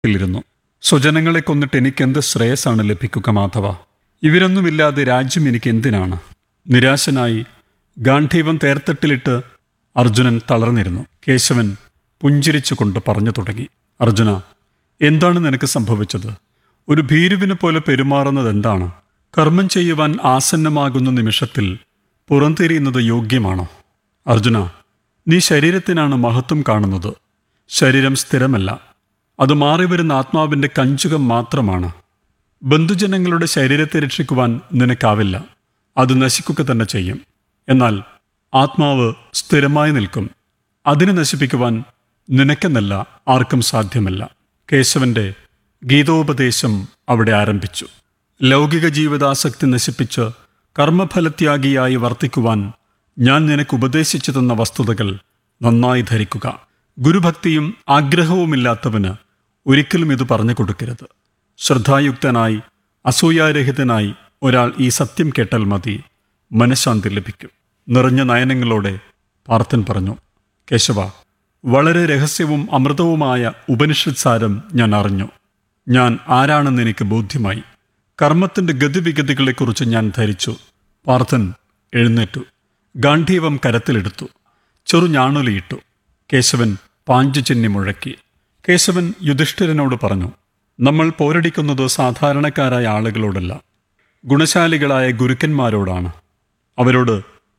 ിരുന്നു സ്വജനങ്ങളെ കൊന്നിട്ട് എനിക്കെന്ത് ശ്രേയസ്സാണ് ലഭിക്കുക മാധവ ഇവരൊന്നുമില്ലാതെ രാജ്യം എനിക്ക് എന്തിനാണ് നിരാശനായി ഗാന്ധീവം തേർത്തട്ടിലിട്ട് അർജുനൻ തളർന്നിരുന്നു കേശവൻ പുഞ്ചിരിച്ചുകൊണ്ട് പറഞ്ഞു തുടങ്ങി അർജുന എന്താണ് നിനക്ക് സംഭവിച്ചത് ഒരു ഭീരുവിനെ പോലെ പെരുമാറുന്നത് എന്താണ് കർമ്മം ചെയ്യുവാൻ ആസന്നമാകുന്ന നിമിഷത്തിൽ പുറംതിരിയുന്നത് യോഗ്യമാണോ അർജുന നീ ശരീരത്തിനാണ് മഹത്വം കാണുന്നത് ശരീരം സ്ഥിരമല്ല അത് മാറിവരുന്ന ആത്മാവിന്റെ കഞ്ചുകം മാത്രമാണ് ബന്ധുജനങ്ങളുടെ ശരീരത്തെ രക്ഷിക്കുവാൻ നിനക്കാവില്ല അത് നശിക്കുക തന്നെ ചെയ്യും എന്നാൽ ആത്മാവ് സ്ഥിരമായി നിൽക്കും അതിനെ നശിപ്പിക്കുവാൻ നിനക്കെന്നല്ല ആർക്കും സാധ്യമല്ല കേശവന്റെ ഗീതോപദേശം അവിടെ ആരംഭിച്ചു ലൗകിക ജീവിതാസക്തി നശിപ്പിച്ച് കർമ്മഫലത്യാഗിയായി വർത്തിക്കുവാൻ ഞാൻ നിനക്ക് ഉപദേശിച്ചു തന്ന വസ്തുതകൾ നന്നായി ധരിക്കുക ഗുരുഭക്തിയും ആഗ്രഹവുമില്ലാത്തവന് ഒരിക്കലും ഇത് പറഞ്ഞു കൊടുക്കരുത് ശ്രദ്ധായുക്തനായി അസൂയാരഹിതനായി ഒരാൾ ഈ സത്യം കേട്ടാൽ മതി മനഃശാന്തി ലഭിക്കും നിറഞ്ഞ നയനങ്ങളോടെ പാർത്ഥൻ പറഞ്ഞു കേശവ വളരെ രഹസ്യവും അമൃതവുമായ ഉപനിഷത് സാരം ഞാൻ അറിഞ്ഞു ഞാൻ ആരാണെന്ന് എനിക്ക് ബോധ്യമായി കർമ്മത്തിന്റെ ഗതിവിഗതികളെക്കുറിച്ച് ഞാൻ ധരിച്ചു പാർത്ഥൻ എഴുന്നേറ്റു ഗാന്ധീവം കരത്തിലെടുത്തു ചെറു ഞാണുലിയിട്ടു കേശവൻ പാഞ്ചുചെന്നി മുഴക്കി കേശവൻ യുധിഷ്ഠിരനോട് പറഞ്ഞു നമ്മൾ പോരടിക്കുന്നത് സാധാരണക്കാരായ ആളുകളോടല്ല ഗുണശാലികളായ ഗുരുക്കന്മാരോടാണ് അവരോട്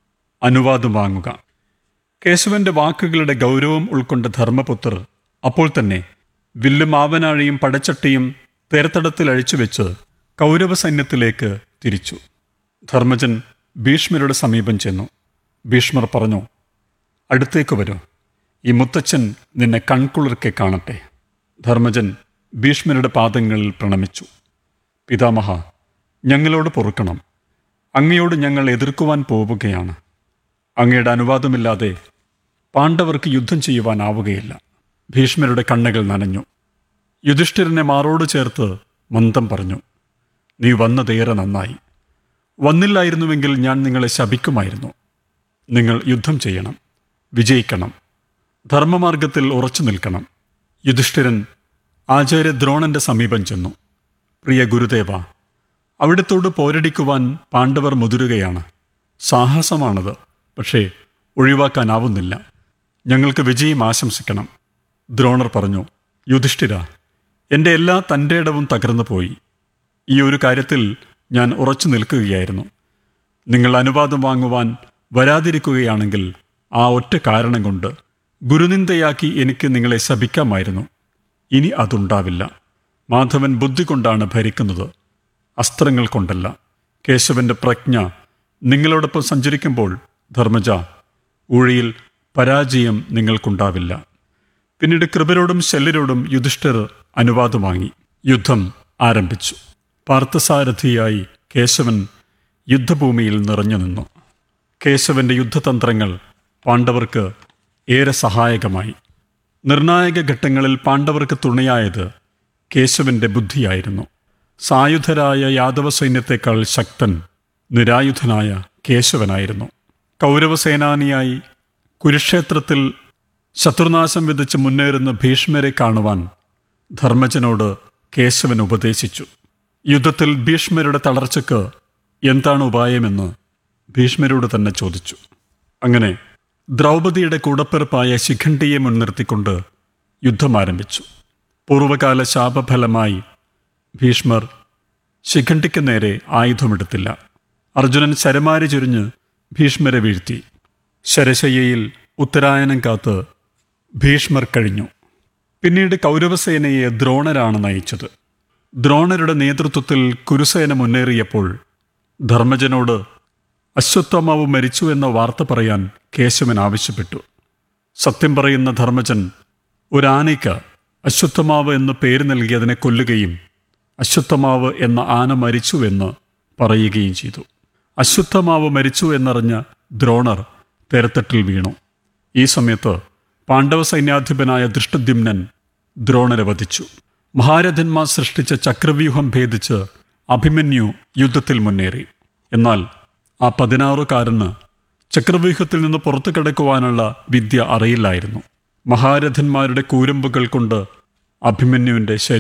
അനുവാദം വാങ്ങുക കേശവന്റെ വാക്കുകളുടെ ഗൗരവം ഉൾക്കൊണ്ട ധർമ്മപുത്രർ അപ്പോൾ തന്നെ വില്ലും ആവനാഴിയും പടച്ചട്ടിയും തേർത്തടത്തിൽ അഴിച്ചുവെച്ച് കൗരവ സൈന്യത്തിലേക്ക് തിരിച്ചു ധർമ്മജൻ ഭീഷ്മരുടെ സമീപം ചെന്നു ഭീഷ്മർ പറഞ്ഞു അടുത്തേക്ക് വരൂ ഈ മുത്തച്ഛൻ നിന്നെ കൺകുളിർക്കെ കാണട്ടെ ധർമ്മജൻ ഭീഷ്മരുടെ പാദങ്ങളിൽ പ്രണമിച്ചു പിതാമഹ ഞങ്ങളോട് പൊറുക്കണം അങ്ങയോട് ഞങ്ങൾ എതിർക്കുവാൻ പോവുകയാണ് അങ്ങയുടെ അനുവാദമില്ലാതെ പാണ്ഡവർക്ക് യുദ്ധം ചെയ്യുവാനാവുകയില്ല ഭീഷ്മരുടെ കണ്ണുകൾ നനഞ്ഞു യുധിഷ്ഠിരനെ മാറോട് ചേർത്ത് മന്ദം പറഞ്ഞു നീ വന്നതേറെ നന്നായി വന്നില്ലായിരുന്നുവെങ്കിൽ ഞാൻ നിങ്ങളെ ശപിക്കുമായിരുന്നു നിങ്ങൾ യുദ്ധം ചെയ്യണം വിജയിക്കണം ധർമ്മമാർഗത്തിൽ ഉറച്ചു നിൽക്കണം യുധിഷ്ഠിരൻ ആചാര്യ ദ്രോണന്റെ സമീപം ചെന്നു പ്രിയ ഗുരുദേവ അവിടത്തോട് പോരടിക്കുവാൻ പാണ്ഡവർ മുതിരുകയാണ് സാഹസമാണത് പക്ഷേ ഒഴിവാക്കാനാവുന്നില്ല ഞങ്ങൾക്ക് വിജയം ആശംസിക്കണം ദ്രോണർ പറഞ്ഞു യുധിഷ്ഠിര എൻ്റെ എല്ലാ തൻ്റെ ഇടവും തകർന്നു പോയി ഈ ഒരു കാര്യത്തിൽ ഞാൻ ഉറച്ചു നിൽക്കുകയായിരുന്നു നിങ്ങൾ അനുവാദം വാങ്ങുവാൻ വരാതിരിക്കുകയാണെങ്കിൽ ആ ഒറ്റ കാരണം കൊണ്ട് ഗുരുനിന്ദയാക്കി എനിക്ക് നിങ്ങളെ ശപിക്കാമായിരുന്നു ഇനി അതുണ്ടാവില്ല മാധവൻ ബുദ്ധി കൊണ്ടാണ് ഭരിക്കുന്നത് അസ്ത്രങ്ങൾ കൊണ്ടല്ല കേശവന്റെ പ്രജ്ഞ നിങ്ങളോടൊപ്പം സഞ്ചരിക്കുമ്പോൾ ധർമ്മജ ഊഴിയിൽ പരാജയം നിങ്ങൾക്കുണ്ടാവില്ല പിന്നീട് കൃപരോടും ശല്യരോടും യുധിഷ്ഠിർ അനുവാദം വാങ്ങി യുദ്ധം ആരംഭിച്ചു പാർത്ഥസാരഥിയായി കേശവൻ യുദ്ധഭൂമിയിൽ നിറഞ്ഞു നിന്നു കേശവന്റെ യുദ്ധതന്ത്രങ്ങൾ പാണ്ഡവർക്ക് ഏറെ സഹായകമായി നിർണായക ഘട്ടങ്ങളിൽ പാണ്ഡവർക്ക് തുണയായത് കേശവന്റെ ബുദ്ധിയായിരുന്നു സായുധരായ യാദവ സൈന്യത്തെക്കാൾ ശക്തൻ നിരായുധനായ കേശവനായിരുന്നു കൗരവസേനാനിയായി കുരുക്ഷേത്രത്തിൽ ശത്രുനാശം വിധിച്ച് മുന്നേറുന്ന ഭീഷ്മരെ കാണുവാൻ ധർമ്മജനോട് കേശവൻ ഉപദേശിച്ചു യുദ്ധത്തിൽ ഭീഷ്മരുടെ തളർച്ചയ്ക്ക് എന്താണ് ഉപായമെന്ന് ഭീഷ്മരോട് തന്നെ ചോദിച്ചു അങ്ങനെ ദ്രൗപദിയുടെ കൂടപ്പിറപ്പായ ശിഖണ്ഡിയെ മുൻനിർത്തിക്കൊണ്ട് യുദ്ധം ആരംഭിച്ചു പൂർവകാല ശാപഫലമായി ഭീഷ്മർ ശിഖണ്ഡിക്ക് നേരെ ആയുധമെടുത്തില്ല അർജുനൻ ശരമാരി ചുരിഞ്ഞ് ഭീഷ്മരെ വീഴ്ത്തി ശരശയ്യയിൽ ഉത്തരായനം കാത്ത് ഭീഷ്മർ കഴിഞ്ഞു പിന്നീട് കൗരവസേനയെ ദ്രോണരാണ് നയിച്ചത് ദ്രോണരുടെ നേതൃത്വത്തിൽ കുരുസേന മുന്നേറിയപ്പോൾ ധർമ്മജനോട് അശ്വത്ഥമാവ് മരിച്ചു എന്ന വാർത്ത പറയാൻ കേശവൻ ആവശ്യപ്പെട്ടു സത്യം പറയുന്ന ധർമ്മജൻ ഒരാനയ്ക്ക് അശ്വത്ഥമാവ് എന്ന് പേര് നൽകി അതിനെ കൊല്ലുകയും അശ്വത്ഥമാവ് എന്ന ആന മരിച്ചു എന്ന് പറയുകയും ചെയ്തു അശ്വത്ഥമാവ് മരിച്ചു എന്നറിഞ്ഞ ദ്രോണർ തേരത്തട്ടിൽ വീണു ഈ സമയത്ത് പാണ്ഡവ സൈന്യാധിപനായ ദൃഷ്ടദ്യുമ്നൻ ദ്രോണരെ വധിച്ചു മഹാരഥന്മാർ സൃഷ്ടിച്ച ചക്രവ്യൂഹം ഭേദിച്ച് അഭിമന്യു യുദ്ധത്തിൽ മുന്നേറി എന്നാൽ ആ പതിനാറുകാരന് ചക്രവ്യൂഹത്തിൽ നിന്ന് പുറത്തു കിടക്കുവാനുള്ള വിദ്യ അറിയില്ലായിരുന്നു മഹാരഥന്മാരുടെ കൂരമ്പുകൾ കൊണ്ട് അഭിമന്യുവിൻ്റെ ശരീരം